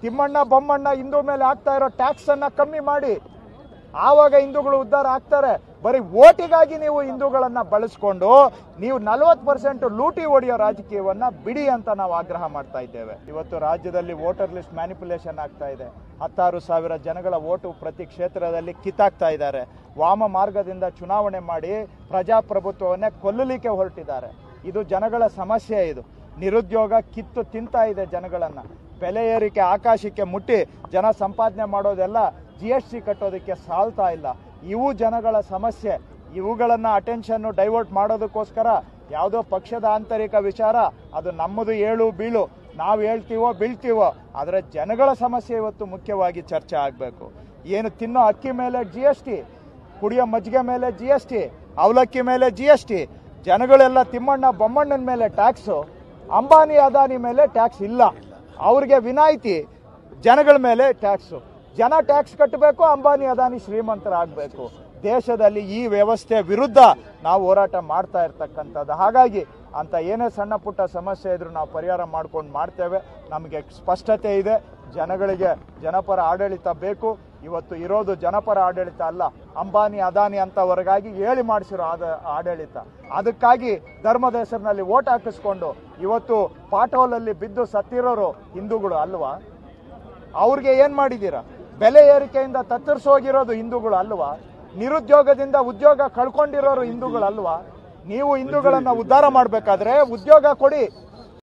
ತಿಮ್ಮಣ್ಣ ಬೊಮ್ಮಣ್ಣ ಹಿಂದೂ ಮೇಲೆ ಆಗ್ತಾ ಇರೋ ಟ್ಯಾಕ್ಸ್ ಅನ್ನ ಕಮ್ಮಿ ಮಾಡಿ ಆವಾಗ ಹಿಂದೂಗಳು ಉದ್ಧಾರ ಆಗ್ತಾರೆ ಬರೀ ಓಟಿಗಾಗಿ ನೀವು ಹಿಂದೂಗಳನ್ನ ಬಳಸ್ಕೊಂಡು ನೀವು ನಲವತ್ತು ಪರ್ಸೆಂಟ್ ಲೂಟಿ ಹೊಡೆಯೋ ರಾಜಕೀಯವನ್ನ ಬಿಡಿ ಅಂತ ನಾವು ಆಗ್ರಹ ಮಾಡ್ತಾ ಇದ್ದೇವೆ ಇವತ್ತು ರಾಜ್ಯದಲ್ಲಿ ವೋಟರ್ ಲಿಸ್ಟ್ ಮ್ಯಾನಿಪುಲೇಷನ್ ಆಗ್ತಾ ಇದೆ ಹತ್ತಾರು ಸಾವಿರ ಜನಗಳ ಓಟು ಪ್ರತಿ ಕ್ಷೇತ್ರದಲ್ಲಿ ಕಿತ್ತಾಕ್ತಾ ಇದ್ದಾರೆ ವಾಮ ಮಾರ್ಗದಿಂದ ಚುನಾವಣೆ ಮಾಡಿ ಪ್ರಜಾಪ್ರಭುತ್ವವನ್ನೇ ಕೊಲ್ಲಲಿಕ್ಕೆ ಹೊರಟಿದ್ದಾರೆ ಇದು ಜನಗಳ ಸಮಸ್ಯೆ ಇದು ನಿರುದ್ಯೋಗ ಕಿತ್ತು ತಿಂತಾ ಇದೆ ಜನಗಳನ್ನ ಬೆಲೆ ಏರಿಕೆ ಆಕಾಶಕ್ಕೆ ಮುಟ್ಟಿ ಜನ ಸಂಪಾದನೆ ಮಾಡೋದೆಲ್ಲ ಜಿ ಎಸ್ ಟಿ ಕಟ್ಟೋದಕ್ಕೆ ಸಾಲ್ತಾ ಇಲ್ಲ ಇವು ಜನಗಳ ಸಮಸ್ಯೆ ಇವುಗಳನ್ನ ಅಟೆನ್ಷನ್ ಡೈವರ್ಟ್ ಮಾಡೋದಕ್ಕೋಸ್ಕರ ಯಾವುದೋ ಪಕ್ಷದ ಆಂತರಿಕ ವಿಚಾರ ಅದು ನಮ್ಮದು ಏಳು ಬೀಳು ನಾವು ಹೇಳ್ತೀವೋ ಬೀಳ್ತೀವೋ ಆದರೆ ಜನಗಳ ಸಮಸ್ಯೆ ಇವತ್ತು ಮುಖ್ಯವಾಗಿ ಚರ್ಚೆ ಆಗಬೇಕು ಏನು ತಿನ್ನೋ ಅಕ್ಕಿ ಮೇಲೆ ಜಿ ಎಸ್ ಟಿ ಕುಡಿಯೋ ಮಜ್ಜಿಗೆ ಮೇಲೆ ಜಿ ಎಸ್ ಟಿ ಅವಲಕ್ಕಿ ಮೇಲೆ ಜಿ ಎಸ್ ಟಿ ಜನಗಳೆಲ್ಲ ತಿಮ್ಮಣ್ಣ ಬೊಮ್ಮಣ್ಣನ ಮೇಲೆ ಟ್ಯಾಕ್ಸು ಅಂಬಾನಿ ಅದಾನಿ ಮೇಲೆ ಟ್ಯಾಕ್ಸ್ ಇಲ್ಲ ಅವ್ರಿಗೆ ವಿನಾಯಿತಿ ಜನಗಳ ಮೇಲೆ ಟ್ಯಾಕ್ಸು ಜನ ಟ್ಯಾಕ್ಸ್ ಕಟ್ಟಬೇಕು ಅಂಬಾನಿ ಅದಾನಿ ಶ್ರೀಮಂತರಾಗಬೇಕು ದೇಶದಲ್ಲಿ ಈ ವ್ಯವಸ್ಥೆ ವಿರುದ್ಧ ನಾವು ಹೋರಾಟ ಮಾಡ್ತಾ ಇರ್ತಕ್ಕಂಥದ್ದು ಹಾಗಾಗಿ ಅಂತ ಏನೇ ಸಣ್ಣ ಪುಟ್ಟ ಸಮಸ್ಯೆ ಇದ್ರೂ ನಾವು ಪರಿಹಾರ ಮಾಡ್ಕೊಂಡು ಮಾಡ್ತೇವೆ ನಮಗೆ ಸ್ಪಷ್ಟತೆ ಇದೆ ಜನಗಳಿಗೆ ಜನಪರ ಆಡಳಿತ ಬೇಕು ಇವತ್ತು ಇರೋದು ಜನಪರ ಆಡಳಿತ ಅಲ್ಲ ಅಂಬಾನಿ ಅದಾನಿ ಅಂತವರೆಗಾಗಿ ಹೇಳಿ ಮಾಡಿಸಿರೋ ಆದ ಆಡಳಿತ ಅದಕ್ಕಾಗಿ ಧರ್ಮದ ಹೆಸರಿನಲ್ಲಿ ಓಟ್ ಹಾಕಿಸ್ಕೊಂಡು ಇವತ್ತು ಪಾಟೋಲಲ್ಲಿ ಬಿದ್ದು ಸತ್ತಿರೋರು ಹಿಂದೂಗಳು ಅಲ್ವಾ ಅವ್ರಿಗೆ ಏನ್ ಮಾಡಿದ್ದೀರಾ ಬೆಲೆ ಏರಿಕೆಯಿಂದ ತತ್ತರಿಸೋಗಿರೋದು ಹಿಂದೂಗಳು ಅಲ್ವಾ ನಿರುದ್ಯೋಗದಿಂದ ಉದ್ಯೋಗ ಕಳ್ಕೊಂಡಿರೋರು ಹಿಂದೂಗಳು ಅಲ್ವಾ ನೀವು ಹಿಂದೂಗಳನ್ನ ಉದ್ಧಾರ ಮಾಡಬೇಕಾದ್ರೆ ಉದ್ಯೋಗ ಕೊಡಿ